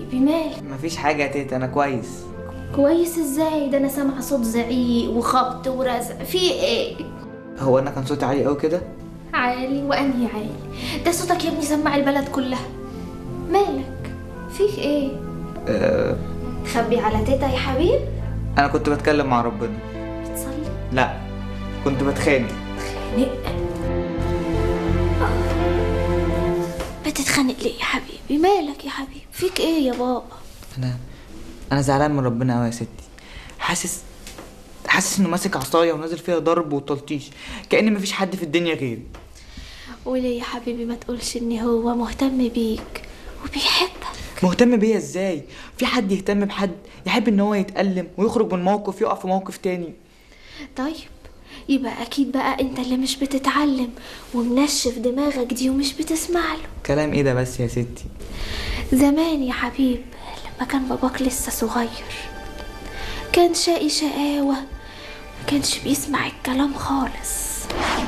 حبيبي مالك مفيش حاجه يا تيتا انا كويس كويس ازاي ده انا سامعه صوت زعيق وخبط ورزع في ايه هو انا كان صوتي عالي قوي كده عالي وانهي عالي ده صوتك يا ابني سمع البلد كلها مالك فيك ايه أه خبي على تيتا يا حبيب انا كنت بتكلم مع ربنا بتصلي لا كنت بتخانق خانق بتتخانق ليه يا حبيبي مالك يا حبيبي فيك ايه يا بابا انا انا زعلان من ربنا قوي يا ستي حاسس حاسس انه ماسك عصايه ونازل فيها ضرب وتلطيش كأن مفيش حد في الدنيا غيري وليه يا حبيبي ما تقولش ان هو مهتم بيك وبيحبك مهتم بيا ازاي في حد يهتم بحد يحب ان هو يتألم ويخرج من موقف يقع في موقف تاني طيب يبقى اكيد بقى انت اللي مش بتتعلم ومنشف دماغك دي ومش بتسمع له كلام ايه ده بس يا ستي زمان يا حبيب لما كان باباك لسه صغير كان شقي شقاوة ما كانش بيسمع الكلام خالص